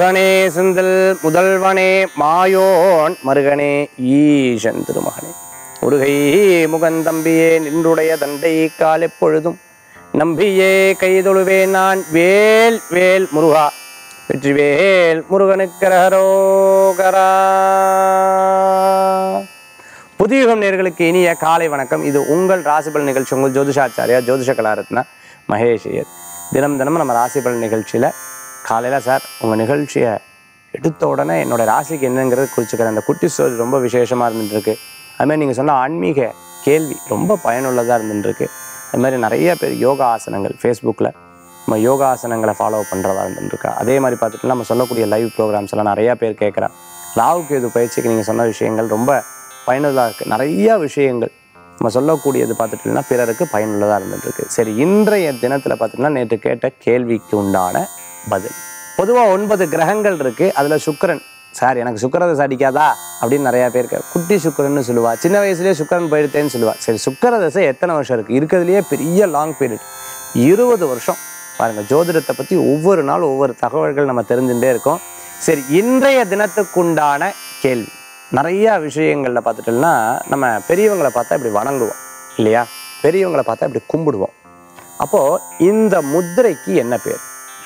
முருகனே செந்தில் முதல்வனே மாயோன் மருகனே ஈசன் திருமகனே முருகை முகந்தம்பியே நின்றுடைய தண்டை கால் எப்பொழுதும் நம்பியே கைதொழுவே நான் வேல் வேல் முருகா வெற்றிவேல் முருகனுக்கரகரோகரா புதியுகம் நேர்களுக்கு இனிய காலை வணக்கம் இது உங்கள் ராசிபல் நிகழ்ச்சி உங்கள் ஜோதிஷாச்சாரியா ஜோதிஷ கலாரத்னா மகேஷ் ஐயர் தினம் தினம் நம்ம ராசிபல் நிகழ்ச்சியில் காலையில் சார் உங்கள் நிகழ்ச்சியை எடுத்த உடனே என்னோட ராசிக்கு என்னங்கிறது குறிச்சுக்கிறேன் அந்த குட்டி ஸ்டோரி ரொம்ப விசேஷமாக இருந்துட்டுருக்கு அதுமாதிரி நீங்கள் சொன்ன ஆன்மீக கேள்வி ரொம்ப பயனுள்ளதாக இருந்துட்டுருக்கு அது மாதிரி நிறைய பேர் யோகா ஆசனங்கள் ஃபேஸ்புக்கில் நம்ம யோகா ஆசனங்களை ஃபாலோ பண்ணுறதா இருந்துருக்கா அதே மாதிரி பார்த்துட்டு நம்ம சொல்லக்கூடிய லைவ் ப்ரோக்ராம்ஸ் எல்லாம் நிறையா பேர் கேட்குறா ராவுக்கு இது பயிற்சிக்கு நீங்கள் சொன்ன விஷயங்கள் ரொம்ப பயனுள்ளதாக இருக்குது நிறையா விஷயங்கள் நம்ம சொல்லக்கூடியது பார்த்துட்டீங்கன்னா பிறருக்கு பயனுள்ளதாக இருந்துட்டுருக்கு சரி இன்றைய தினத்தில் பார்த்திங்கன்னா நேற்று கேட்ட கேள்விக்கு உண்டான பதில் பொதுவாக ஒன்பது கிரகங்கள் இருக்குது அதில் சுக்கிரன் சார் எனக்கு சுக்கரதசை அடிக்காதா அப்படின்னு நிறையா பேர் கே- குட்டி சுக்கிரன்னு சொல்லுவா சின்ன வயசுலேயே சுக்கிரன் போயிடுத்தேன்னு சொல்லுவா சரி சுக்கரதசை எத்தனை வருஷம் இருக்குது இருக்கிறதுலையே பெரிய லாங் பீரியட் இருபது வருஷம் பாருங்க ஜோதிடத்தை பற்றி ஒவ்வொரு நாள் ஒவ்வொரு தகவல்கள் நம்ம தெரிஞ்சுட்டே இருக்கோம் சரி இன்றைய தினத்துக்குண்டான கேள்வி நிறையா விஷயங்களில் பார்த்துட்டோம்னா நம்ம பெரியவங்களை பார்த்தா இப்படி வணங்குவோம் இல்லையா பெரியவங்களை பார்த்தா இப்படி கும்பிடுவோம் அப்போது இந்த முத்திரைக்கு என்ன பேர்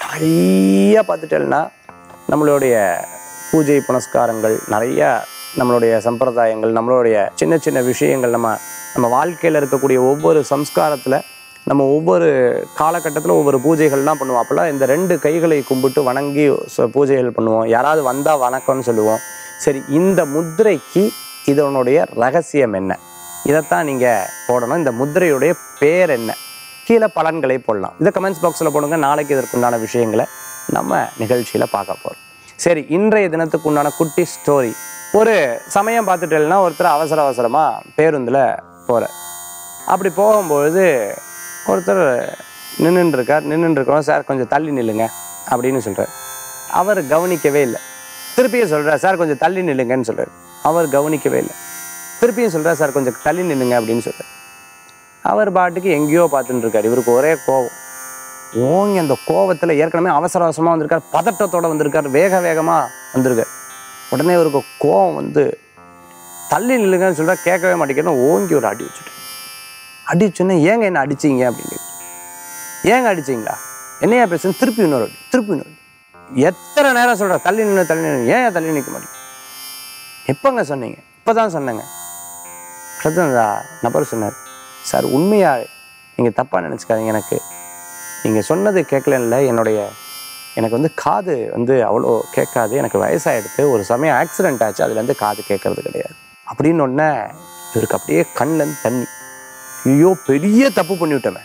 நிறைய பார்த்துட்டோம்னா நம்மளுடைய பூஜை புனஸ்காரங்கள் நிறைய நம்மளுடைய சம்பிரதாயங்கள் நம்மளுடைய சின்ன சின்ன விஷயங்கள் நம்ம நம்ம வாழ்க்கையில் இருக்கக்கூடிய ஒவ்வொரு சம்ஸ்காரத்தில் நம்ம ஒவ்வொரு காலகட்டத்தில் ஒவ்வொரு பூஜைகள்லாம் பண்ணுவோம் அப்போல்லாம் இந்த ரெண்டு கைகளை கும்பிட்டு வணங்கி ச- பூஜைகள் பண்ணுவோம் யாராவது வந்தால் வணக்கம்னு சொல்லுவோம் சரி இந்த முத்திரைக்கு இதனுடைய ரகசியம் என்ன இதைத்தான் நீங்கள் போடணும் இந்த முத்திரையுடைய பேர் என்ன கீழே பலன்களை போடலாம் இதை கமெண்ட்ஸ் பாக்ஸில் போடுங்க நாளைக்கு இதற்குண்டான விஷயங்களை நம்ம நிகழ்ச்சியில் பார்க்க போகிறோம் சரி இன்றைய தினத்துக்கு உண்டான குட்டி ஸ்டோரி ஒரு சமயம் பார்த்துட்டேன்னா ஒருத்தர் அவசர அவசரமாக பேருந்தில் போகிறார் அப்படி போகும்பொழுது ஒருத்தர் நின்றுட்டு இருக்கார் நின்றுட்டு இருக்கோம் சார் கொஞ்சம் தள்ளி நில்லுங்க அப்படின்னு சொல்கிறார் அவர் கவனிக்கவே இல்லை திருப்பியும் சொல்கிறார் சார் கொஞ்சம் தள்ளி நில்லுங்கன்னு சொல்கிறார் அவர் கவனிக்கவே இல்லை திருப்பியும் சொல்கிறார் சார் கொஞ்சம் தள்ளி நில்லுங்க அப்படின்னு சொல்கிறார் அவர் பாட்டுக்கு எங்கேயோ பார்த்துட்டு இருக்காரு இவருக்கு ஒரே கோவம் ஓங்கி அந்த கோவத்தில் ஏற்கனவே அவசர அவசரமாக வந்திருக்கார் பதட்டத்தோட வந்திருக்கார் வேக வேகமாக வந்திருக்கார் உடனே இவருக்கு கோவம் வந்து தள்ளி நில்லுங்கன்னு சொல்கிறா கேட்கவே மாட்டேங்கிறேன்னு ஓங்கி ஒரு அடி வச்சுட்டு அடி வச்சோன்னே ஏங்க என்ன அடிச்சீங்க அப்படின்னு கேக்குது. ஏங்க அடிச்சீங்களா என்னையா பேசுன்னு திருப்பி இன்னொரு அடி திருப்பி இன்னொரு அடி எத்தனை நேரம் சொல்கிற தள்ளி நின்று தள்ளி நின்று ஏன் தள்ளி நிற்க மாட்டேங்க எப்போங்க சொன்னீங்க இப்போ தான் சொன்னேங்க அடுத்து அந்த நபர் சொன்னார் சார் உண்மையா நீங்கள் தப்பாக நினச்சிக்காதீங்க எனக்கு நீங்கள் சொன்னது கேட்கலன்ல என்னுடைய எனக்கு வந்து காது வந்து அவ்வளோ கேட்காது எனக்கு வயசாகிடுது ஒரு சமயம் ஆக்சிடென்ட் ஆச்சு அதுலேருந்து காது கேட்கறது கிடையாது அப்படின்னு உடனே இவருக்கு அப்படியே கண்ணில் தண்ணி ஐயோ பெரிய தப்பு பண்ணிவிட்டோமே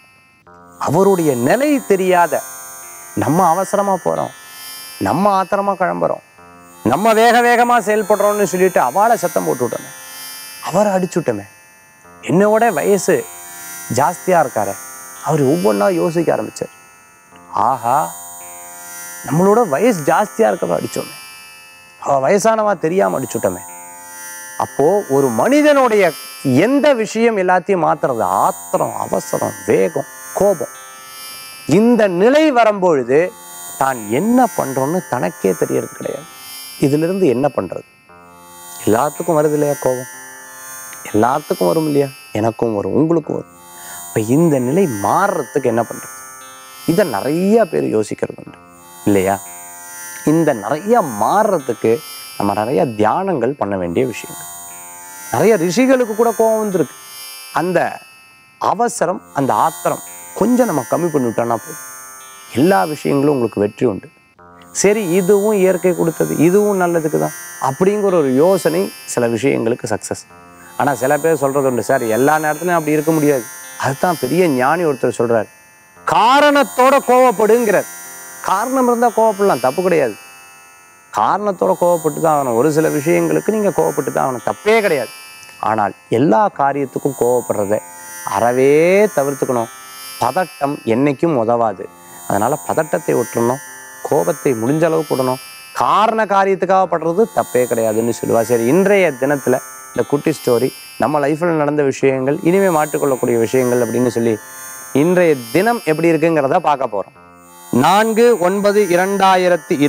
அவருடைய நிலை தெரியாத நம்ம அவசரமாக போகிறோம் நம்ம ஆத்திரமாக கிளம்புறோம் நம்ம வேக வேகமாக செயல்படுறோம்னு சொல்லிட்டு அவளை சத்தம் போட்டு விட்டோமே அவரை அடிச்சுட்டோமே என்னோட வயசு ஜாஸ்தியாக இருக்காரு அவர் ஒவ்வொன்றா யோசிக்க ஆரம்பிச்சார் ஆஹா நம்மளோட வயசு ஜாஸ்தியாக இருக்கிற அடிச்சோமே அவ வயசானவா தெரியாமல் அடிச்சுட்டோமே அப்போ ஒரு மனிதனுடைய எந்த விஷயம் எல்லாத்தையும் மாத்துறது ஆத்திரம் அவசரம் வேகம் கோபம் இந்த நிலை வரும்பொழுது தான் என்ன பண்றோம்னு தனக்கே தெரியறது கிடையாது இதிலிருந்து என்ன பண்றது எல்லாத்துக்கும் வருது இல்லையா கோபம் எல்லாத்துக்கும் வரும் இல்லையா எனக்கும் வரும் உங்களுக்கும் வரும் இப்போ இந்த நிலை மாறுறதுக்கு என்ன பண்றது இதை நிறைய பேர் யோசிக்கிறது உண்டு இல்லையா இந்த நிறைய மாறுறதுக்கு நம்ம நிறைய தியானங்கள் பண்ண வேண்டிய விஷயங்கள் நிறைய ரிஷிகளுக்கு கூட கோபம் வந்திருக்கு அந்த அவசரம் அந்த ஆத்திரம் கொஞ்சம் நம்ம கம்மி பண்ணிவிட்டோம்னா போதும் எல்லா விஷயங்களும் உங்களுக்கு வெற்றி உண்டு சரி இதுவும் இயற்கை கொடுத்தது இதுவும் நல்லதுக்கு தான் அப்படிங்கிற ஒரு யோசனை சில விஷயங்களுக்கு சக்ஸஸ் ஆனால் சில பேர் சொல்கிறது உண்டு சார் எல்லா நேரத்துலையும் அப்படி இருக்க முடியாது அதுதான் பெரிய ஞானி ஒருத்தர் சொல்கிறார் காரணத்தோட கோவப்படுங்கிறார் காரணம் இருந்தால் கோவப்படலாம் தப்பு கிடையாது காரணத்தோட கோவப்பட்டு தான் ஆகணும் ஒரு சில விஷயங்களுக்கு நீங்கள் கோவப்பட்டு தான் ஆகணும் தப்பே கிடையாது ஆனால் எல்லா காரியத்துக்கும் கோவப்படுறத அறவே தவிர்த்துக்கணும் பதட்டம் என்னைக்கும் உதவாது அதனால் பதட்டத்தை விட்டுறணும் கோபத்தை முடிஞ்ச அளவுக்கு விடணும் காரண காரியத்துக்காக படுறது தப்பே கிடையாதுன்னு சொல்லுவா சரி இன்றைய தினத்தில் இந்த குட்டி ஸ்டோரி நம்ம லைஃப்பில் நடந்த விஷயங்கள் இனிமே மாற்றிக்கொள்ளக்கூடிய விஷயங்கள் அப்படின்னு சொல்லி இன்றைய தினம் எப்படி இருக்குங்கிறத பார்க்க போகிறோம் நான்கு ஒன்பது இரண்டாயிரத்தி இருபது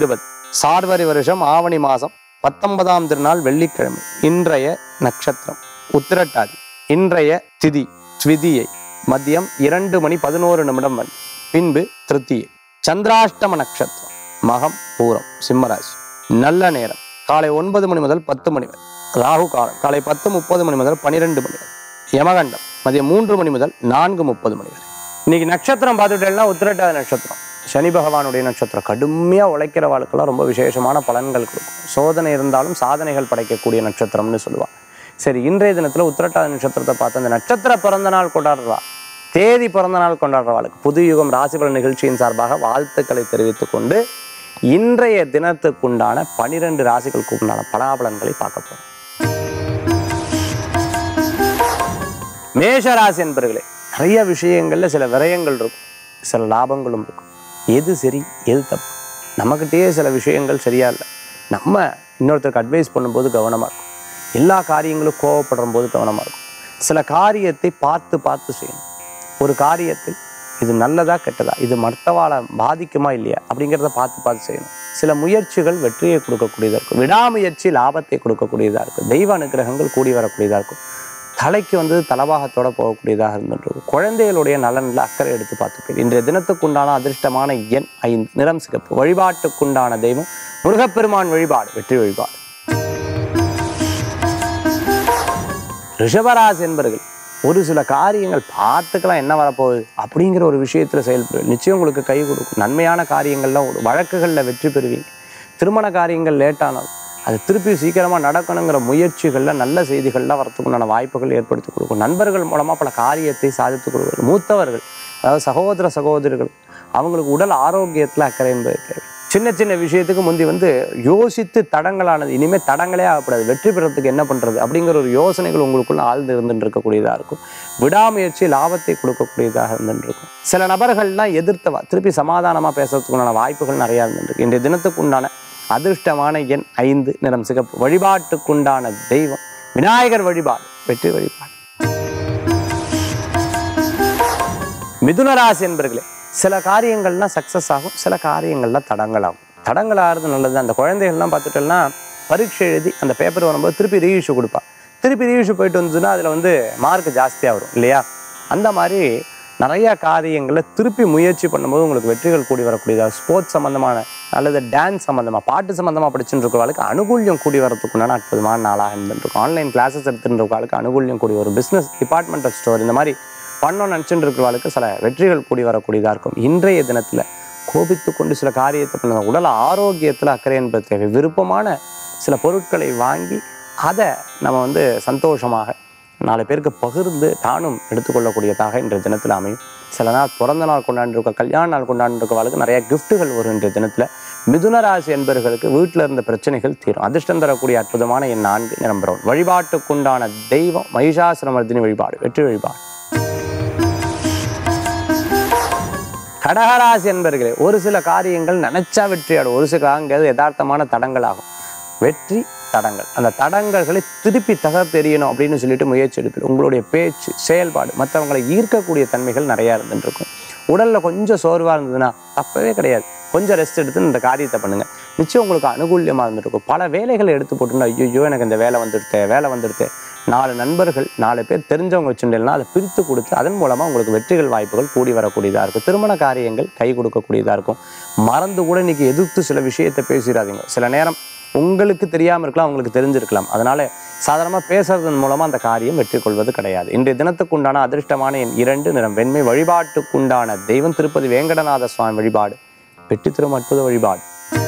சார்வரி வருஷம் ஆவணி மாதம் பத்தொன்பதாம் திருநாள் வெள்ளிக்கிழமை இன்றைய நட்சத்திரம் உத்திரட்டாதி இன்றைய திதி ஸ்விதியை மதியம் இரண்டு மணி பதினோரு நிமிடம் வரை பின்பு திருத்தியை சந்திராஷ்டம நட்சத்திரம் மகம் பூரம் சிம்மராசி நல்ல நேரம் காலை ஒன்பது மணி முதல் பத்து மணி வரை ராகு காலம் காலை பத்து முப்பது மணி முதல் பன்னிரெண்டு மணி வரை யமகண்டம் மதியம் மூன்று மணி முதல் நான்கு முப்பது மணி வரை இன்னைக்கு நட்சத்திரம் பார்த்துட்டேன்னா உத்திரட்டாதி நட்சத்திரம் சனி பகவானுடைய நட்சத்திரம் கடுமையாக உழைக்கிறவாளுக்கெல்லாம் ரொம்ப விசேஷமான பலன்கள் கொடுக்கும் சோதனை இருந்தாலும் சாதனைகள் படைக்கக்கூடிய நட்சத்திரம்னு சொல்லுவாள் சரி இன்றைய தினத்தில் உத்திரட்டாதி நட்சத்திரத்தை பார்த்து அந்த நட்சத்திர பிறந்த நாள் கொண்டாடுறா தேதி பிறந்த நாள் கொண்டாடுறவாளுக்கு புது யுகம் ராசிபலன் நிகழ்ச்சியின் சார்பாக வாழ்த்துக்களை தெரிவித்துக் கொண்டு இன்றைய தினத்துக்குண்டான பனிரெண்டு ராசிகளுக்கு உண்டான பலாபலன்களை பார்க்க போறோம் மேஷராசி என்பர்களே நிறைய விஷயங்கள்ல சில விரயங்கள் இருக்கும் சில லாபங்களும் இருக்கும் எது சரி எது தப்பு நம்மக்கிட்டேயே சில விஷயங்கள் சரியா இல்லை நம்ம இன்னொருத்தருக்கு அட்வைஸ் பண்ணும்போது கவனமா இருக்கும் எல்லா காரியங்களும் கோவப்படுற போது கவனமா இருக்கும் சில காரியத்தை பார்த்து பார்த்து செய்யணும் ஒரு காரியத்தில் இது நல்லதா கெட்டதா இது மற்றவாளை பாதிக்குமா இல்லையா அப்படிங்கிறத பார்த்து பார்த்து செய்யணும் சில முயற்சிகள் வெற்றியை கொடுக்கக்கூடியதா இருக்கும் விடாமுயற்சி லாபத்தை கொடுக்கக்கூடியதா இருக்கும் தெய்வ அனுகிரகங்கள் கூடி வரக்கூடியதா இருக்கும் தலைக்கு வந்து தலவாகத்தோட போகக்கூடியதாக இருந்துட்டு குழந்தைகளுடைய நலனில் அக்கறை எடுத்து பார்த்துக்கிறது இன்றைய தினத்துக்குண்டான அதிர்ஷ்டமான எண் ஐந்து நிறம் சிகப்பு வழிபாட்டுக்குண்டான தெய்வம் முருகப்பெருமான் வழிபாடு வெற்றி வழிபாடு ரிஷபராசி என்பர்கள் ஒரு சில காரியங்கள் பார்த்துக்கலாம் என்ன வரப்போகுது அப்படிங்கிற ஒரு விஷயத்தில் செயல்படுவீங்க நிச்சயம் உங்களுக்கு கை கொடுக்கும் நன்மையான காரியங்கள்லாம் ஓடும் வழக்குகளில் வெற்றி பெறுவீங்க திருமண காரியங்கள் லேட்டானாலும் அது திருப்பி சீக்கிரமாக நடக்கணுங்கிற முயற்சிகளில் நல்ல செய்திகள்லாம் வரத்துக்குண்டான வாய்ப்புகள் ஏற்படுத்தி கொடுக்கும் நண்பர்கள் மூலமாக பல காரியத்தை சாதித்து கொடுக்கும் மூத்தவர்கள் அதாவது சகோதர சகோதரிகள் அவங்களுக்கு உடல் ஆரோக்கியத்தில் அக்கறை என்பது தேவை சின்ன சின்ன விஷயத்துக்கு முந்தி வந்து யோசித்து தடங்களானது இனிமேல் தடங்களே ஆகக்கூடாது வெற்றி பெறத்துக்கு என்ன பண்ணுறது அப்படிங்கிற ஒரு யோசனைகள் உங்களுக்குள்ள ஆழ்ந்து இருந்துட்டு இருக்கக்கூடியதாக இருக்கும் விடாமுயற்சி லாபத்தை கொடுக்கக்கூடியதாக இருந்துட்டு இருக்கும் சில நபர்கள்லாம் எதிர்த்தவா திருப்பி சமாதானமாக பேசுறதுக்குண்டான வாய்ப்புகள் நிறையா இருந்துருக்கு இன்றைய தினத்துக்கு உண்டான அதிர்ஷ்டமான எண் ஐந்து நிறம் சிகப்பு வழிபாட்டுக்குண்டான தெய்வம் விநாயகர் வழிபாடு வெற்றி வழிபாடு மிதுன ராசி என்பர்களே சில காரியங்கள்லாம் சக்ஸஸ் ஆகும் சில காரியங்கள்லாம் தடங்களாகும் தடங்கள் ஆகிறது நல்லது அந்த குழந்தைகள்லாம் பார்த்துட்டோம்னா பரீட்சை எழுதி அந்த பேப்பர் வரும்போது திருப்பி ரீஇஷ்யூ கொடுப்பா திருப்பி ரீஇஷ்யூ போயிட்டு வந்ததுன்னா அதில் வந்து மார்க் ஜாஸ்தியாக வரும் இல்லையா அந்த மாதிரி நிறைய காரியங்களை திருப்பி முயற்சி பண்ணும்போது உங்களுக்கு வெற்றிகள் கூடி வரக்கூடியதாக ஸ்போர்ட்ஸ் சம்மந்தமான அல்லது டான்ஸ் சம்மந்தமாக பாட்டு சம்மந்தமாக படிச்சுட்டு இருக்கிறவங்களுக்கு அனுகூல்யம் கூடி வரதுக்குண்டான அற்புதமான நாளாக இருந்துருக்கும் ஆன்லைன் கிளாஸஸ் எடுத்துட்டு இருக்கவங்களுக்கு அனுகூல்யம் கூடி வரும் பிஸ்னஸ் டிபார்ட்மெண்டல் ஸ்டோர் இந்த மாதிரி பண்ணோம் நினச்சிட்டு இருக்கிறவங்களுக்கு சில வெற்றிகள் கூடி வரக்கூடியதாக இருக்கும் இன்றைய தினத்தில் கோபித்து கொண்டு சில காரியத்தை பண்ண உடல் ஆரோக்கியத்தில் அக்கறை என்பது தேவை விருப்பமான சில பொருட்களை வாங்கி அதை நம்ம வந்து சந்தோஷமாக நாலு பேருக்கு பகிர்ந்து தானும் எடுத்துக்கொள்ளக்கூடியதாக இன்றைய தினத்தில் அமையும் சில நாள் பிறந்த நாள் கொண்டாண்டிருக்க கல்யாண நாள் கொண்டாண்டிருக்கவளுக்கு நிறைய கிஃப்ட்டுகள் வரும் இன்றைய தினத்தில் மிதுன ராசி என்பவர்களுக்கு வீட்டில் இருந்த பிரச்சனைகள் தீரும் அதிர்ஷ்டம் தரக்கூடிய அற்புதமான என் நான்கு நிரம்புறோம் வழிபாட்டுக்குண்டான தெய்வம் மகிஷாசுரமர்தினி வழிபாடு வெற்றி வழிபாடு கடகராசி என்பர்களே ஒரு சில காரியங்கள் நினைச்சா வெற்றியாடும் ஒரு சில காரியங்கள் யதார்த்தமான தடங்கள் ஆகும் வெற்றி தடங்கள் அந்த தடங்கல்களை திருப்பி தகர்த்தெறியணும் அப்படின்னு சொல்லிட்டு முயற்சி எடுப்பீங்க உங்களுடைய பேச்சு செயல்பாடு மற்றவங்களை ஈர்க்கக்கூடிய தன்மைகள் நிறையா இருந்துட்டு இருக்கும் உடல்ல கொஞ்சம் சோர்வா இருந்ததுன்னா தப்பவே கிடையாது கொஞ்சம் ரெஸ்ட் எடுத்து இந்த காரியத்தை பண்ணுங்க நிச்சயம் உங்களுக்கு அனுகூல்யமா இருந்துட்டு இருக்கும் பல வேலைகளை எடுத்து போட்டுன்னா ஐயோ எனக்கு இந்த வேலை வந்துடுத்தே வேலை வந்துடுத்தே நாலு நண்பர்கள் நாலு பேர் தெரிஞ்சவங்க வச்சுட்டேன்னா அதை பிரித்து கொடுத்து அதன் மூலமாக உங்களுக்கு வெற்றிகள் வாய்ப்புகள் கூடி வரக்கூடியதாக இருக்கும் திருமண காரியங்கள் கை கொடுக்கக்கூடியதாக இருக்கும் மறந்து கூட இன்னைக்கு எதிர்த்து சில விஷயத்தை பேசிடாதீங்க சில நேரம் உங்களுக்கு தெரியாமல் இருக்கலாம் அவங்களுக்கு தெரிஞ்சிருக்கலாம் அதனால சாதாரணமாக பேசுறதன் மூலமாக அந்த காரியம் வெற்றி கொள்வது கிடையாது இன்றைய தினத்துக்குண்டான அதிர்ஷ்டமான என் இரண்டு நிறம் வெண்மை வழிபாட்டுக்குண்டான தெய்வம் திருப்பதி வேங்கடநாத சுவாமி வழிபாடு வெற்றி தரும் அற்புத வழிபாடு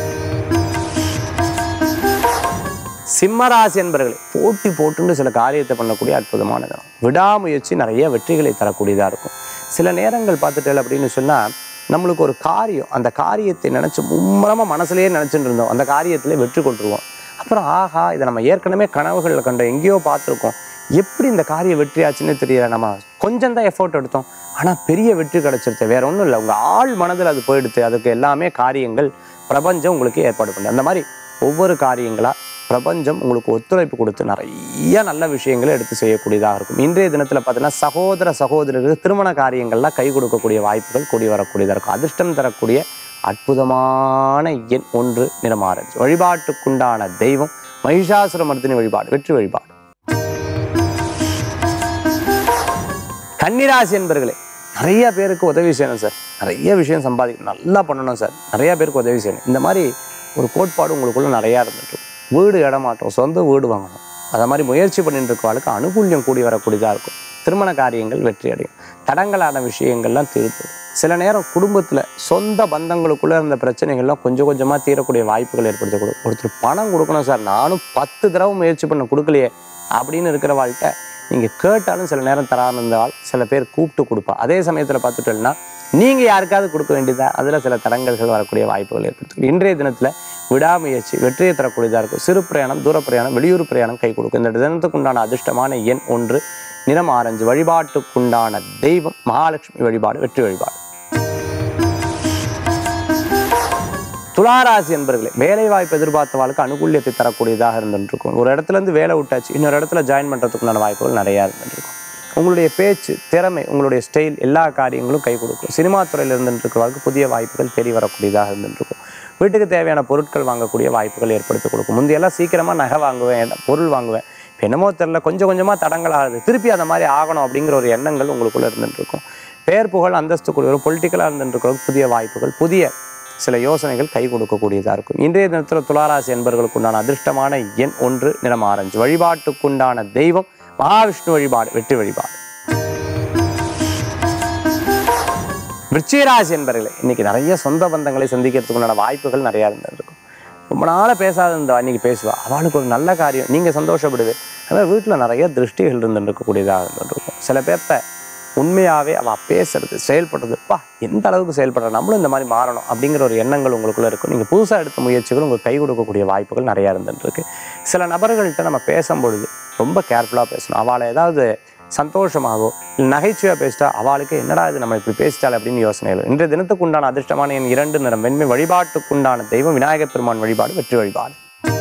சிம்மராசி என்பர்களே போட்டி போட்டுன்னு சில காரியத்தை பண்ணக்கூடிய அற்புதமான தினம் விடாமுயற்சி நிறைய வெற்றிகளை தரக்கூடியதாக இருக்கும் சில நேரங்கள் பார்த்துட்டேன் அப்படின்னு சொன்னால் நம்மளுக்கு ஒரு காரியம் அந்த காரியத்தை நினச்சி மும்மரமாக மனசுலயே நினச்சிட்டு இருந்தோம் அந்த காரியத்திலே வெற்றி கொண்டுருவோம் அப்புறம் ஆஹா இதை நம்ம ஏற்கனவே கனவுகளில் கண்டோம் எங்கேயோ பார்த்துருக்கோம் எப்படி இந்த காரியம் வெற்றி ஆச்சுன்னு தெரியல நம்ம கொஞ்சம் தான் எஃபோர்ட் எடுத்தோம் ஆனால் பெரிய வெற்றி கிடைச்சிருச்சு வேற ஒன்றும் இல்லை உங்கள் ஆள் மனதில் அது போயிடுத்து அதுக்கு எல்லாமே காரியங்கள் பிரபஞ்சம் உங்களுக்கு ஏற்பாடு பண்ணு அந்த மாதிரி ஒவ்வொரு காரியங்களா பிரபஞ்சம் உங்களுக்கு ஒத்துழைப்பு கொடுத்து நிறைய நல்ல விஷயங்களை எடுத்து செய்யக்கூடியதாக இருக்கும் இன்றைய தினத்தில் பார்த்தீங்கன்னா சகோதர சகோதரர்களுக்கு திருமண காரியங்கள்லாம் கை கொடுக்கக்கூடிய வாய்ப்புகள் கூடி வரக்கூடியதாக இருக்கும் அதிர்ஷ்டம் தரக்கூடிய அற்புதமான எண் ஒன்று நிறம் ஆரஞ்சு வழிபாட்டுக்குண்டான தெய்வம் மகிஷாசுர மர்த்தினி வழிபாடு வெற்றி வழிபாடு கன்னிராசி என்பர்களே நிறைய பேருக்கு உதவி செய்யணும் சார் நிறைய விஷயம் சம்பாதிக்கணும் நல்லா பண்ணணும் சார் நிறைய பேருக்கு உதவி செய்யணும் இந்த மாதிரி ஒரு கோட்பாடு உங்களுக்குள்ள நிறையா இருந்துட்டு இருக்கும். வீடு இடமாற்றம் சொந்த வீடு வாங்கணும் அதை மாதிரி முயற்சி பண்ணிட்டு இருக்கவாளுக்கு அனுகூல்யம் கூடி வரக்கூடியதாக இருக்கும் திருமண காரியங்கள் வெற்றி அடையும் தடங்கலான விஷயங்கள்லாம் தீர்த்து சில நேரம் குடும்பத்தில் சொந்த பந்தங்களுக்குள்ள இருந்த பிரச்சனைகள்லாம் கொஞ்சம் கொஞ்சமாக தீரக்கூடிய வாய்ப்புகள் ஏற்படுத்தி கொடுக்கும் ஒருத்தர் பணம் கொடுக்கணும் சார் நானும் பத்து தடவை முயற்சி பண்ண கொடுக்கலையே அப்படின்னு இருக்கிற வாழ்க்கை நீங்கள் கேட்டாலும் சில நேரம் தராமல் இருந்தால் சில பேர் கூப்பிட்டு கொடுப்பா அதே சமயத்தில் பார்த்துட்டோம்னா நீங்கள் யாருக்காவது கொடுக்க வேண்டியதா அதில் சில தடங்கல்கள் வரக்கூடிய வாய்ப்புகள் ஏற்படுத்தும் இன்றைய தினத்தில் விடாமுயற்சி வெற்றியை தரக்கூடியதாக இருக்கும் சிறு பிரயாணம் தூர பிரயாணம் வெளியூர் பிரயாணம் கை கொடுக்கும் இந்த தினத்துக்கு உண்டான அதிர்ஷ்டமான எண் ஒன்று நிறம் ஆரஞ்சு வழிபாட்டுக்குண்டான தெய்வம் மகாலட்சுமி வழிபாடு வெற்றி வழிபாடு துளாராசி என்பர்களே வேலை வாய்ப்பு எதிர்பார்த்தவாளுக்கு அனுகூல்யத்தை தரக்கூடியதாக இருந்துருக்கும் ஒரு இடத்துல இருந்து வேலை விட்டாச்சு இன்னொரு இடத்துல ஜாயின் பண்ணுறதுக்குண்டான வாய்ப்புகள் நிறையா இருந்துருக்கும் உங்களுடைய பேச்சு திறமை உங்களுடைய ஸ்டைல் எல்லா காரியங்களும் கை கொடுக்கும் சினிமா துறையில் இருந்துருக்கிறவர்களுக்கு புதிய வாய்ப்புகள் தேடி வரக்கூடியதாக இருந்துருக்கும் வீட்டுக்கு தேவையான பொருட்கள் வாங்கக்கூடிய வாய்ப்புகள் ஏற்படுத்தி கொடுக்கும் முந்தையெல்லாம் சீக்கிரமாக நகை வாங்குவேன் பொருள் வாங்குவேன் இப்போ என்னமோ தெரில கொஞ்சம் கொஞ்சமாக தடங்கள் ஆகுது திருப்பி அந்த மாதிரி ஆகணும் அப்படிங்கிற ஒரு எண்ணங்கள் உங்களுக்குள்ளே இருந்துருக்கும் பேர் புகழ் அந்தஸ்து கூடிய பொலிட்டிக்கலாக இருந்துருக்கிறவங்க புதிய வாய்ப்புகள் புதிய சில யோசனைகள் கை கொடுக்கக்கூடியதாக இருக்கும் இன்றைய தினத்தில் துளாராசி என்பர்களுக்கு உண்டான அதிர்ஷ்டமான எண் ஒன்று நிறம் ஆரஞ்சு வழிபாட்டுக்குண்டான தெய்வம் மகாவிஷ்ணு வழிபாடு வெற்றி வழிபாடு விருச்சிகராசி என்பர்களே இன்னைக்கு நிறைய சொந்த பந்தங்களை சந்திக்கிறதுக்கு உண்டான வாய்ப்புகள் நிறையா இருந்திருக்கும் ரொம்ப நாளாக பேசாத இருந்தா இன்னைக்கு பேசுவா அவளுக்கு ஒரு நல்ல காரியம் நீங்கள் சந்தோஷப்படுது அதாவது வீட்டில் நிறைய திருஷ்டிகள் இருந்துட்டு இருக்கக்கூடியதாக இருந்துருக்கும் சில பேர்த்த உண்மையாகவே அவள் பேசுறது செயல்படுறது பா எந்த அளவுக்கு செயல்படுற நம்மளும் இந்த மாதிரி மாறணும் அப்படிங்கிற ஒரு எண்ணங்கள் உங்களுக்குள்ளே இருக்கும் நீங்கள் புதுசாக எடுத்த முயற்சிகள் உங்களுக்கு கை கொடுக்கக்கூடிய வாய்ப்புகள் நிறையா இருந்துட்டு இருக்கு சில நபர்கள்ட்ட நம்ம பேசும்பொழுது ரொம்ப கேர்ஃபுல்லாக பேசணும் அவளை ஏதாவது சந்தோஷமாகவோ இல்லை நகைச்சுவையாக பேசிட்டா அவளுக்கு என்னடா இது நம்ம இப்படி பேசிட்டாள் அப்படின்னு யோசனைகள் இன்றைய தினத்துக்கு உண்டான அதிர்ஷ்டமான என் இரண்டு நிறம் வெண்மை வழிபாட்டுக்குண்டான தெய்வம் விநாயகர் பெருமான் வழிபாடு வெற்றி வழிபாடு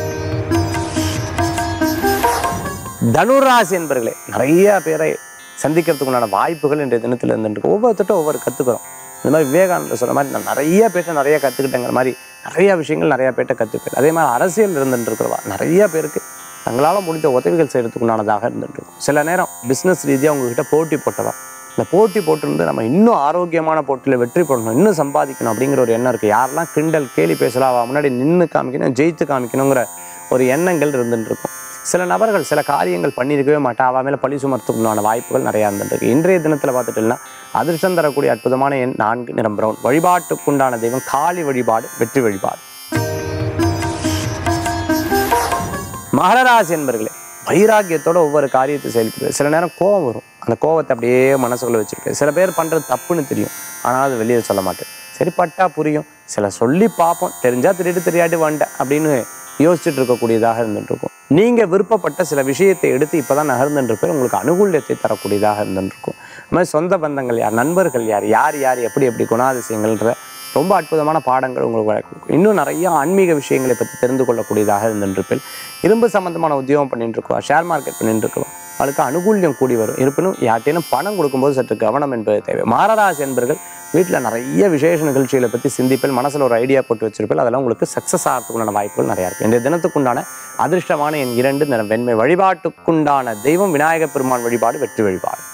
தனுராசி என்பர்களே நிறைய பேரை சந்திக்கிறதுக்குண்டான வாய்ப்புகள் இன்றைய தினத்தில் இருந்துட்டு ஒவ்வொருத்தட்டும் ஒவ்வொரு கற்றுக்குறோம் இந்த மாதிரி விவேகானந்தர் சொன்ன மாதிரி நான் நிறைய பேர்ட்ட நிறைய கற்றுக்கிட்டேங்கிற மாதிரி நிறைய விஷயங்கள் நிறைய பேர்ட்ட கற்றுப்பேன் அதே மாதிரி அரசியல் இருந்துட்டு இருக்கிறவா நிறைய பேருக்கு தங்களால் முடிஞ்ச உதவிகள் செய்கிறதுக்குண்டானதாக இருந்துட்டு இருக்கும் சில நேரம் பிஸ்னஸ் ரீதியாக உங்ககிட்ட போட்டி போட்டவா இந்த போட்டி போட்டிருந்து நம்ம இன்னும் ஆரோக்கியமான போட்டியில் வெற்றி பெறணும் இன்னும் சம்பாதிக்கணும் அப்படிங்கிற ஒரு எண்ணம் இருக்குது யாரெல்லாம் கிண்டல் கேலி பேசலாம் அவள் முன்னாடி நின்று காமிக்கணும் ஜெயித்து காமிக்கணுங்கிற ஒரு எண்ணங்கள் இருந்துட்டு இருக்கும் சில நபர்கள் சில காரியங்கள் பண்ணியிருக்கவே மாட்டா அவள் மேலே பழி சுமர்த்துக்குண்டான வாய்ப்புகள் நிறையா இருந்துருக்கு இன்றைய தினத்தில் பார்த்துட்டோம்னா அதிர்ஷ்டம் தரக்கூடிய அற்புதமான எண் நான்கு நிறம் பிரவுன் வழிபாட்டுக்குண்டான தெய்வம் காளி வழிபாடு வெற்றி வழிபாடு மகராசி என்பர்களே வைராக்கியத்தோட ஒவ்வொரு காரியத்தை செயல்படுது சில நேரம் கோவம் வரும் அந்த கோவத்தை அப்படியே மனசுக்குள்ள வச்சிருக்கேன் சில பேர் பண்றது தப்புன்னு தெரியும் ஆனால் அது வெளியே சொல்ல மாட்டேன் சரி பட்டா புரியும் சில சொல்லி பார்ப்போம் தெரிஞ்சா திருட்டு தெரியாட்டி வந்துட்டேன் அப்படின்னு யோசிச்சுட்டு இருக்கக்கூடியதாக இருந்துட்டு இருக்கும் நீங்க விருப்பப்பட்ட சில விஷயத்தை எடுத்து இப்பதான் நகர்ந்துட்டு இருப்பேன் உங்களுக்கு அனுகூல்யத்தை தரக்கூடியதாக இருந்துட்டு இருக்கும் அது மாதிரி சொந்த பந்தங்கள் யார் நண்பர்கள் யார் யார் யார் எப்படி எப்படி குணாதிசயங்கள்ன்ற ரொம்ப அற்புதமான பாடங்கள் உங்களுக்கு வழி கொடுக்கும் இன்னும் நிறைய ஆன்மீக விஷயங்களை பற்றி தெரிந்து கொள்ளக்கூடியதாக இருந்துருப்பில் இரும்பு சம்பந்தமான உத்தியோகம் பண்ணிட்டு இருக்கோம் ஷேர் மார்க்கெட் பண்ணிட்டு இருக்கோம் அவளுக்கு அனுகூல்யம் கூடி வரும் இருப்பினும் யார்ட்டேனும் பணம் கொடுக்கும்போது சற்று கவனம் என்பது தேவை மாரராசி என்பர்கள் வீட்டில் நிறைய விசேஷ நிகழ்ச்சிகளை பற்றி சிந்திப்பில் மனசில் ஒரு ஐடியா போட்டு வச்சிருப்பில் அதெல்லாம் உங்களுக்கு சக்ஸஸ் ஆகிறதுக்குண்டான வாய்ப்புகள் நிறையா இருக்குது இந்த தினத்துக்குண்டான அதிர்ஷ்டமான என் இரண்டு நிறம் வெண்மை வழிபாட்டுக்குண்டான தெய்வம் விநாயகப் பெருமான் வழிபாடு வெற்றி வழிபாடு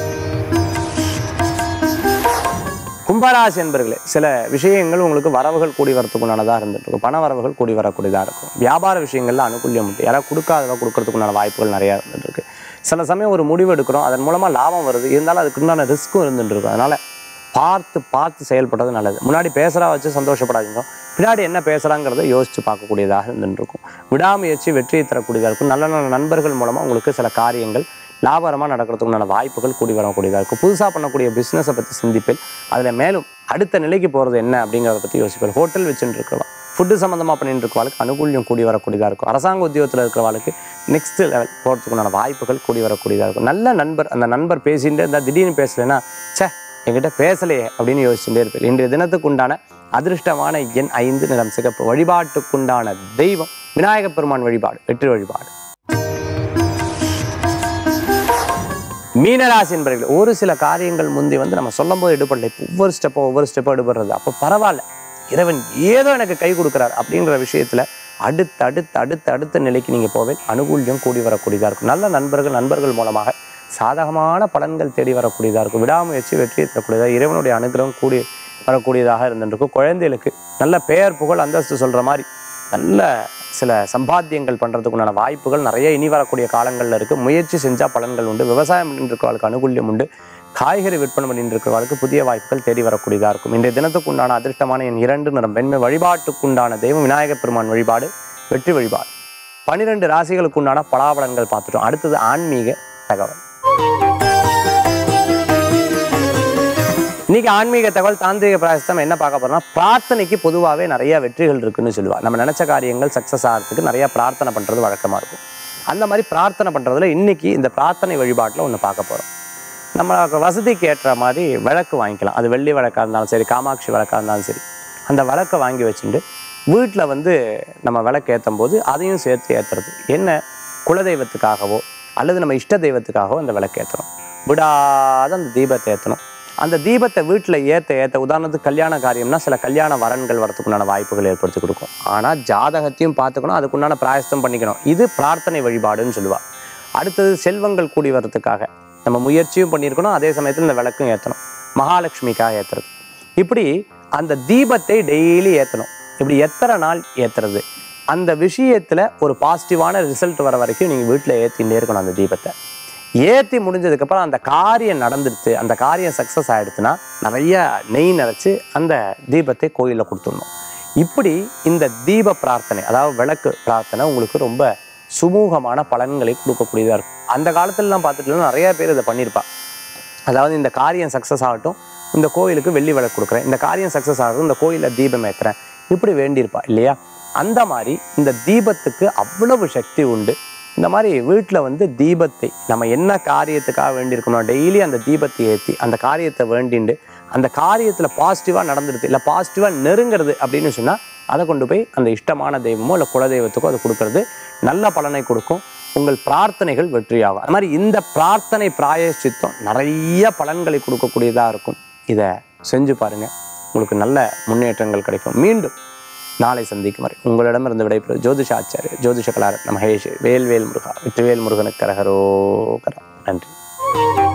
கும்பராசி என்பர்களே சில விஷயங்கள் உங்களுக்கு வரவுகள் கூடி வரத்துக்குண்டானதாக இருந்துட்டு இருக்கும் பண வரவுகள் கூடி வரக்கூடியதாக இருக்கும் வியாபார விஷயங்கள்ல அனுகூல்யம் உண்டு யாராவது கொடுக்காதவா கொடுக்கறதுக்குண்டான வாய்ப்புகள் நிறையா இருந்துட்டு இருக்கு சில சமயம் ஒரு முடிவு எடுக்கிறோம் அதன் மூலமாக லாபம் வருது இருந்தாலும் அதுக்கு உண்டான ரிஸ்க்கும் இருந்துட்டு இருக்கும் அதனால பார்த்து பார்த்து செயல்படுறது நல்லது முன்னாடி பேசுகிறா வச்சு சந்தோஷப்படாதீங்க பின்னாடி என்ன பேசுகிறாங்கிறத யோசித்து பார்க்கக்கூடியதாக இருந்துட்டு இருக்கும் விடாமுயற்சி வெற்றியை தரக்கூடியதாக இருக்கும் நல்ல நல்ல நண்பர்கள் மூலமாக உங்களுக்கு சில காரியங்கள் லாபகரமாக நடக்கிறதுக்குண்டான வாய்ப்புகள் கூடி வரக்கூடியதாக இருக்கும் புதுசாக பண்ணக்கூடிய பிஸ்னஸை பற்றி சிந்திப்பில் அதில் மேலும் அடுத்த நிலைக்கு போகிறது என்ன அப்படிங்கிறத பற்றி யோசிப்பேன் ஹோட்டல் வச்சுட்டு இருக்கிறவா ஃபுட்டு சம்மந்தமாக பண்ணிட்டு இருக்கவாளுக்கு அனுகூல்யம் கூடி வரக்கூடியதாக இருக்கும் அரசாங்க உத்தியோகத்தில் இருக்கிறவாளுக்கு நெக்ஸ்ட் லெவல் போகிறதுக்குண்டான வாய்ப்புகள் கூடி வரக்கூடியதாக இருக்கும் நல்ல நண்பர் அந்த நண்பர் பேசிட்டு இருந்தால் திடீர்னு பேசலைன்னா ச்சே என்கிட்ட பேசலையே அப்படின்னு யோசிச்சுட்டே இருப்பேன் இன்றைய தினத்துக்கு உண்டான அதிர்ஷ்டமான எண் ஐந்து நிறம் சிகப்பு வழிபாட்டுக்குண்டான தெய்வம் விநாயகப் பெருமான் வழிபாடு வெற்றி வழிபாடு மீனராசி என்பவர்கள் ஒரு சில காரியங்கள் முந்தி வந்து நம்ம சொல்லும் போது எடுபடல இப்போ ஒவ்வொரு ஸ்டெப்போ ஒவ்வொரு ஸ்டெப்போ எடுபடுறது அப்போ பரவாயில்ல இறைவன் ஏதோ எனக்கு கை கொடுக்குறார் அப்படின்ற விஷயத்துல அடுத்து அடுத்து அடுத்து அடுத்த நிலைக்கு நீங்க போவே அனுகூல்யம் கூடி வரக்கூடியதா இருக்கும் நல்ல நண்பர்கள் நண்பர்கள் மூலமாக சாதகமான பலன்கள் தேடி வரக்கூடியதா இருக்கும் விடாமுயற்சி வெற்றியை தரக்கூடியதா இறைவனுடைய அனுகிரகம் கூடி வரக்கூடியதாக இருந்துருக்கும் குழந்தைகளுக்கு நல்ல பெயர் புகழ் அந்தஸ்து சொல்ற மாதிரி நல்ல சில சம்பாத்தியங்கள் பண்ணுறதுக்கு உண்டான வாய்ப்புகள் நிறைய இனி வரக்கூடிய காலங்களில் இருக்குது முயற்சி செஞ்சால் பலன்கள் உண்டு விவசாயம் பண்ணிட்டு இருக்கிறவர்களுக்கு அனுகூல்யம் உண்டு காய்கறி விற்பனை பண்ணிட்டு இருக்கிறவர்களுக்கு புதிய வாய்ப்புகள் தேடி வரக்கூடியதாக இருக்கும் இன்றைய தினத்துக்கு உண்டான அதிர்ஷ்டமான என் இரண்டு நிறம் வெண்மை வழிபாட்டுக்குண்டான தெய்வம் விநாயகப் பெருமான் வழிபாடு வெற்றி வழிபாடு பனிரெண்டு ராசிகளுக்கு உண்டான பலாபலன்கள் பார்த்துட்டோம் அடுத்தது ஆன்மீக தகவல் இன்னைக்கு ஆன்மீக தகவல் தாந்திரிக பிராயசம் என்ன பார்க்க போறோம்னா பிரார்த்தனைக்கு பொதுவாகவே நிறைய வெற்றிகள் இருக்குன்னு சொல்லுவா நம்ம நினைச்ச காரியங்கள் சக்ஸஸ் ஆகிறதுக்கு நிறைய பிரார்த்தனை பண்றது வழக்கமா இருக்கும் அந்த மாதிரி பிரார்த்தனை பண்றதுல இன்னைக்கு இந்த பிரார்த்தனை வழிபாட்டில் ஒன்று பார்க்க போறோம் நம்ம வசதிக்கு ஏற்ற மாதிரி விளக்கு வாங்கிக்கலாம் அது வெள்ளி விளக்காக இருந்தாலும் சரி காமாட்சி விளக்காக இருந்தாலும் சரி அந்த விளக்கை வாங்கி வச்சுட்டு வீட்டில் வந்து நம்ம விளக்கு ஏற்றும் போது அதையும் சேர்த்து ஏற்றுறது என்ன குலதெய்வத்துக்காகவோ அல்லது நம்ம இஷ்ட தெய்வத்துக்காகவோ அந்த விளக்கு ஏற்றுறோம் விடாத அந்த தீபத்தை ஏற்றணும் அந்த தீபத்தை வீட்டில் ஏற்ற ஏற்ற உதாரணத்துக்கு கல்யாண காரியம்னா சில கல்யாண வரன்கள் வரதுக்குண்டான வாய்ப்புகள் ஏற்படுத்தி கொடுக்கும் ஆனால் ஜாதகத்தையும் பார்த்துக்கணும் அதுக்குண்டான பிராயசத்தம் பண்ணிக்கணும் இது பிரார்த்தனை வழிபாடுன்னு சொல்லுவா அடுத்தது செல்வங்கள் கூடி வர்றதுக்காக நம்ம முயற்சியும் பண்ணியிருக்கணும் அதே சமயத்தில் இந்த விளக்கும் ஏற்றணும் மகாலட்சுமிக்காக ஏற்றுறது இப்படி அந்த தீபத்தை டெய்லி ஏற்றணும் இப்படி எத்தனை நாள் ஏற்றுறது அந்த விஷயத்தில் ஒரு பாசிட்டிவான ரிசல்ட் வர வரைக்கும் நீங்கள் வீட்டில் ஏற்றிகிட்டே இருக்கணும் அந்த தீபத்தை ஏற்றி முடிஞ்சதுக்கப்புறம் அந்த காரியம் நடந்துடுச்சு அந்த காரியம் சக்ஸஸ் ஆகிடுச்சுன்னா நிறைய நெய் நிறச்சி அந்த தீபத்தை கோயிலில் கொடுத்துடணும் இப்படி இந்த தீப பிரார்த்தனை அதாவது விளக்கு பிரார்த்தனை உங்களுக்கு ரொம்ப சுமூகமான பலன்களை கொடுக்கக்கூடியதாக இருக்கும் அந்த காலத்துலலாம் பார்த்துட்டுலாம் நிறைய பேர் இதை பண்ணியிருப்பா அதாவது இந்த காரியம் சக்ஸஸ் ஆகட்டும் இந்த கோயிலுக்கு வெள்ளி விளக்கு கொடுக்குறேன் இந்த காரியம் சக்ஸஸ் ஆகட்டும் இந்த கோயிலில் தீபம் ஏற்றுறேன் இப்படி வேண்டியிருப்பா இல்லையா அந்த மாதிரி இந்த தீபத்துக்கு அவ்வளவு சக்தி உண்டு இந்த மாதிரி வீட்டில் வந்து தீபத்தை நம்ம என்ன காரியத்துக்காக வேண்டியிருக்கணும் டெய்லி அந்த தீபத்தை ஏற்றி அந்த காரியத்தை வேண்டிண்டு அந்த காரியத்தில் பாசிட்டிவாக நடந்துடுது இல்லை பாசிட்டிவாக நெருங்கிறது அப்படின்னு சொன்னால் அதை கொண்டு போய் அந்த இஷ்டமான தெய்வமோ இல்லை குலதெய்வத்துக்கோ அதை கொடுக்கறது நல்ல பலனை கொடுக்கும் உங்கள் பிரார்த்தனைகள் வெற்றியாகும் அது மாதிரி இந்த பிரார்த்தனை பிராயச்சித்தம் நிறைய பலன்களை கொடுக்கக்கூடியதாக இருக்கும் இதை செஞ்சு பாருங்க உங்களுக்கு நல்ல முன்னேற்றங்கள் கிடைக்கும் மீண்டும் நாளை சந்திக்கும் வரை உங்களிடமிருந்து விடைபெறும் ஜோதிஷ ஆச்சாரியர் ஜோதிஷ கலாரத்ன மகேஷ் வேல்வேல் முருகா வெற்றிவேல் முருகனுக்கு கரகரோகரா நன்றி